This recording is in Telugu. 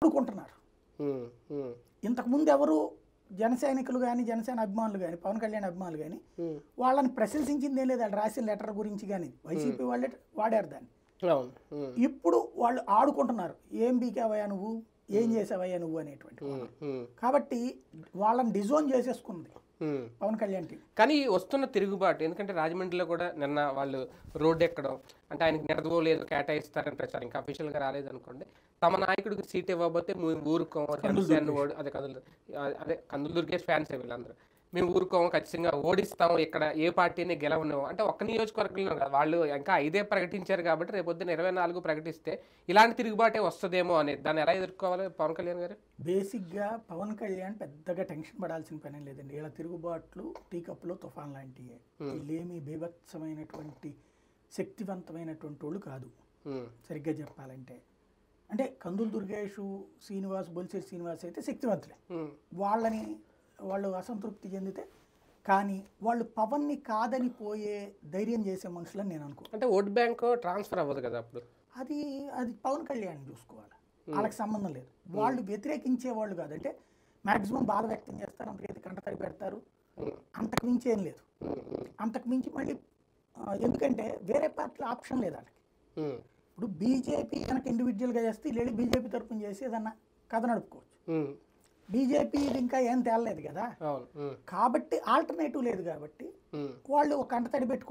ఆడుకుంటున్నారు ఉమ్, ఉమ్, ఇంతకుముందు ఎవరు జన సైనికులు కానీ జనసేన అభిమానులు కానీ పవన్ కళ్యాణ్ అభిమానులు కానీ ఉమ్. వాళ్ళని ప్రశంసించిందే లేదు వాళ్ళు రాసిన లెటర్ గురించి కానీ వైసీపీ వాళ్ళే వాడారు దాన్ని అవును ఉమ్, ఇప్పుడు వాళ్ళు ఆడుకుంటున్నారు ఏం బీకావయ్యా నువ్వు ఏం చేసావయ్యా నువ్వు అనేటువంటి ఉమ్, ఉమ్, కాబట్టి వాళ్ళని డిజోన్ చేసేసుకుంది ఉమ్. పవన్ కళ్యాణ్ టీం కానీ ఈ వస్తున్న తిరుగుబాటు ఎందుకంటే రాజమండ్రిలో కూడా నిన్న వాళ్ళు రోడ్డు ఎక్కడం అంటే ఆయనకి నిడదవోలేదు కేటాయిస్తారని ప్రచారం ఇంకా అఫీషియల్గా రాలేదు అనుకోండి తమ నాయకుడికి సీట్ ఇవ్వకపోతే మేము ఊరుకోం జనసేన ఓడి అదే కందులు అదే కందులు దుర్గేష్ ఫ్యాన్స్ వీళ్ళందరూ మేము ఊరుకోం ఖచ్చితంగా ఓడిస్తాం ఇక్కడ ఏ పార్టీని గెలవను అంటే ఒక్క నియోజకవర్గంలో కాదు వాళ్ళు ఇంకా ఐదే ప్రకటించారు కాబట్టి రేపొద్దున ఇరవై నాలుగు ప్రకటిస్తే ఇలాంటి తిరుగుబాటే వస్తుందేమో అనేది దాన్ని ఎలా ఎదుర్కోవాలి పవన్ కళ్యాణ్ గారు బేసిక్గా పవన్ కళ్యాణ్ పెద్దగా టెన్షన్ పడాల్సిన పని లేదండి ఇలా తిరుగుబాట్లు టీ కప్పులో తుఫాన్ లాంటివే వీళ్ళేమి బీభత్సమైనటువంటి శక్తివంతమైనటువంటి వాళ్ళు కాదు ఉమ్, సరిగ్గా చెప్పాలంటే అంటే కందులు దుర్గేష్ శ్రీనివాస్ బొలిశెట్టి శ్రీనివాస్ అయితే శక్తివంతులే ఉమ్, వాళ్ళని వాళ్ళు అసంతృప్తి చెందితే కానీ వాళ్ళు పవన్ని కాదని పోయే ధైర్యం చేసే మనుషులని నేను అనుకో అంటే ఓట్ బ్యాంక్ ట్రాన్స్ఫర్ అవ్వదు కదా అప్పుడు అది అది పవన్ కళ్యాణ్ చూసుకోవాలి వాళ్ళకి సంబంధం లేదు వాళ్ళు వ్యతిరేకించే వాళ్ళు కాదు అంటే మాక్సిమం బాధ వ్యక్తం చేస్తారు అంతకైతే కంటతడి పెడతారు అంతకు మించి ఏం లేదు ఉమ్, ఉమ్, అంతకు మించి మళ్ళీ ఆ, ఎందుకంటే వేరే పార్టీలో ఆప్షన్ లేదు వాళ్ళకి ఉమ్, ఇప్పుడు బీజేపీ కనుక ఇండివిజువల్గా చేస్తే వీళ్ళు వెళ్ళి బీజేపీ తరఫున చేసి ఏదన్నా కథ నడుపుకోవచ్చు ఉమ్, బీజేపీ ఇది ఇంకా ఏం తేలలేదు కదా అవును ఉమ్, కాబట్టి ఆల్టర్నేటివ్ లేదు కాబట్టి ఉమ్. వాళ్ళు ఒక కంటతడి పెట్టుకో